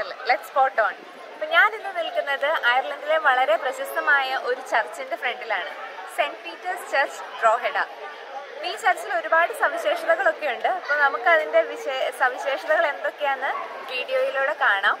channel let spot on ഇപ്പൊ ഞാൻ ഇന്ന് നിൽക്കുന്നത് അയർലൻഡിലെ വളരെ പ്രശസ്തമായ ഒരു ചർച്ചിന്റെ ഫ്രണ്ടിലാണ് സെന്റ് പീറ്റേഴ്സ് ചർച്ച് ഡ്രോഹെഡ ഈ ചർച്ചിൽ ഒരുപാട് സവിശേഷതകളൊക്കെ ഉണ്ട് അപ്പോൾ നമുക്ക് അതിന്റെ വിശേ സവിശേഷതകൾ എന്തൊക്കെയാന്ന് വീഡിയോയിലൂടെ കാണാം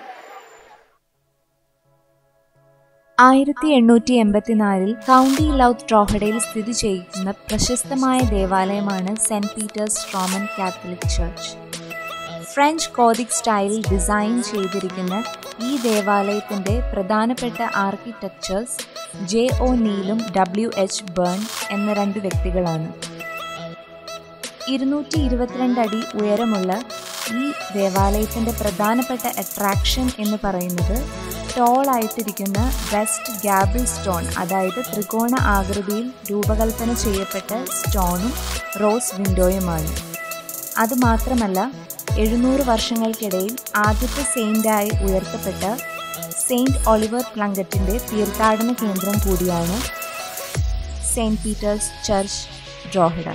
ആയിരത്തി എണ്ണൂറ്റി എൺപത്തിനാലിൽ കൗണ്ടി ലൗത്ത് ട്രോഹഡയിൽ സ്ഥിതി ചെയ്യുന്ന പ്രശസ്തമായ ദേവാലയമാണ് saint Peter's Roman Catholic church French Gothic സ്റ്റൈലിൽ ഡിസൈൻ ചെയ്തിരിക്കുന്ന ഈ ദേവാലയത്തിന്റെ പ്രധാനപ്പെട്ട ആർക്കിടെക്ചേഴ്സ് ജെ ഒ നീലും ഡബ്ല്യു എച്ച് ബേൺ എന്ന രണ്ട് വ്യക്തികളാണ് ഇരുന്നൂറ്റി ഇരുപത്തിരണ്ട് അടി ഉയരമുള്ള ഈ ദേവാലയത്തിന്റെ പ്രധാനപ്പെട്ട അട്രാക്ഷൻ എന്ന് പറയുന്നത് ടോൾ ആയിട്ടിരിക്കുന്ന വെസ്റ്റ് ഗാബിൾ സ്റ്റോൺ അതായത് ത്രികോണ ആകൃതിയിൽ രൂപകൽപ്പന ചെയ്യപ്പെട്ട സ്റ്റോണും റോസ് വിൻഡോയുമാണ് അതുമാത്രമല്ല എഴുന്നൂറ് വർഷങ്ങൾക്കിടയിൽ ആദ്യത്തെ സെയിൻ്റായി ഉയർത്തപ്പെട്ട സെയിൻറ്റ് ഒളിവർ പ്ലങ്കറ്റിൻ്റെ തീർത്ഥാടന കേന്ദ്രം കൂടിയാണ് സെയിൻറ്റ് പീറ്റേഴ്സ് ചർച്ച് ഡ്രോഹിഡ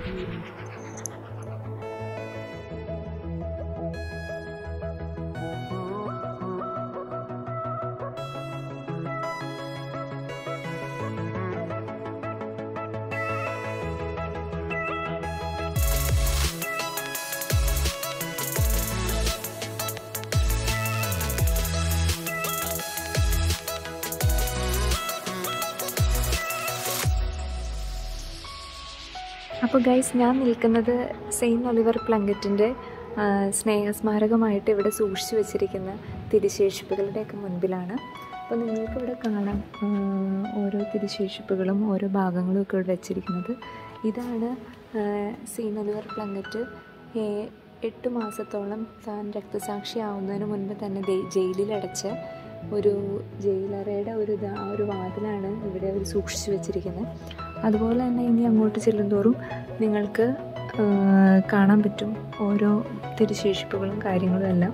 അപ്പോൾ ഗൈസ് ഞാൻ നിൽക്കുന്നത് സെയിൻറ്റ് ഒലിവർ പ്ലങ്കറ്റിൻ്റെ സ്നേഹസ്മാരകമായിട്ട് ഇവിടെ സൂക്ഷിച്ചു വെച്ചിരിക്കുന്ന തിരുശേഷിപ്പുകളുടെയൊക്കെ മുൻപിലാണ് അപ്പോൾ നിങ്ങൾക്ക് ഇവിടെ കാണാം ആ, ഓരോ തിരുശേഷിപ്പുകളും ഓരോ ഭാഗങ്ങളും ഒക്കെ ഇവിടെ വെച്ചിരിക്കുന്നത് ഇതാണ് സെയിൻറ്റ് ഒലിവർ പ്ലങ്കറ്റ് ഏ- എട്ട് മാസത്തോളം താൻ രക്തസാക്ഷിയാവുന്നതിന് മുൻപ് തന്നെ ദേ- ജയിലിലടച്ച ഒരു ജയിലറയുടെ ഒരു ഇതാ ആ ഒരു വാതിലാണ് ഇവിടെ അവർ സൂക്ഷിച്ചു വെച്ചിരിക്കുന്നത് അതുപോലെ തന്നെ ഇനി അങ്ങോട്ട് ചെല്ലുന്തോറും നിങ്ങൾക്ക് ആ, കാണാൻ പറ്റും ഓരോ തിരുശേഷിപ്പുകളും കാര്യങ്ങളും എല്ലാം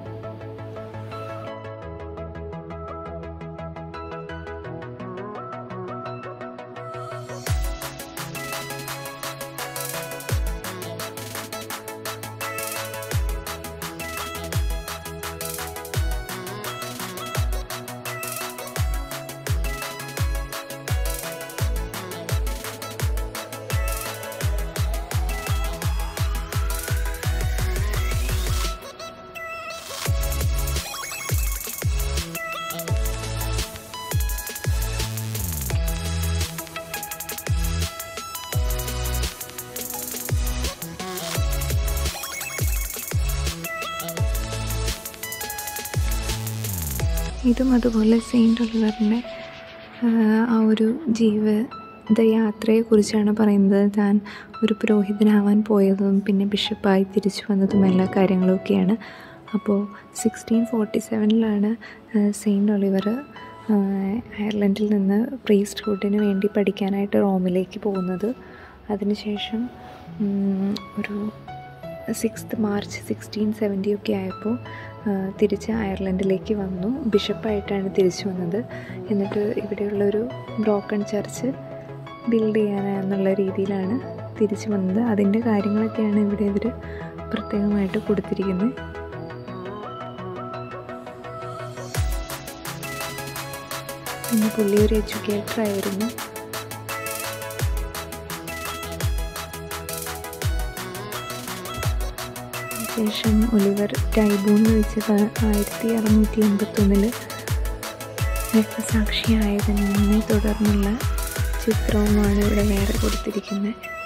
ഇതും അതുപോലെ സെയിൻറ്റ് ഒലിവറിൻ്റെ ആ ഒരു ജീവിത യാത്രയെക്കുറിച്ചാണ് പറയുന്നത് താൻ ഒരു പുരോഹിതനാവാൻ പോയതും പിന്നെ ബിഷപ്പായി തിരിച്ചു വന്നതും എല്ലാ കാര്യങ്ങളൊക്കെയാണ് അപ്പോൾ സിക്സ്റ്റീൻ ഫോർട്ടി സെവനിലാണ് സെയിൻറ്റ് ഒലിവർ അയർലൻഡിൽ നിന്ന് പ്രീസ്റ്റ്ഹുഡിന് വേണ്ടി പഠിക്കാനായിട്ട് റോമിലേക്ക് പോകുന്നത് അതിനുശേഷം ഉം, ഒരു സിക്സ്ത് മാർച്ച് സിക്സ്റ്റീൻ സെവൻറ്റി ഒക്കെ ആയപ്പോൾ ആ, തിരിച്ച് അയർലൻഡിലേക്ക് വന്നു ബിഷപ്പായിട്ടാണ് തിരിച്ചു വന്നത് എന്നിട്ട് ഇവിടെയുള്ളൊരു ബ്രോക്കൺ ചർച്ച് ബിൽഡ് ചെയ്യാനെന്നുള്ള രീതിയിലാണ് തിരിച്ചു വന്നത് അതിൻ്റെ കാര്യങ്ങളൊക്കെയാണ് ഇവിടെ ഇവർ പ്രത്യേകമായിട്ട് കൊടുത്തിരിക്കുന്നത് പിന്നെ പുള്ളി ഒരു എഡ്യൂക്കേറ്റർ ആയിരുന്നു ശേഷം ഒലിവർ ടൈബൂണിൽ വെച്ച് ക- ആയിരത്തി അറുന്നൂറ്റി എൺപത്തൊന്നിൽ രക്തസാക്ഷിയായതിനെ തുടർന്നുള്ള ചിത്രവുമാണ് ഇവിടെ വേറെ കൊടുത്തിരിക്കുന്നത്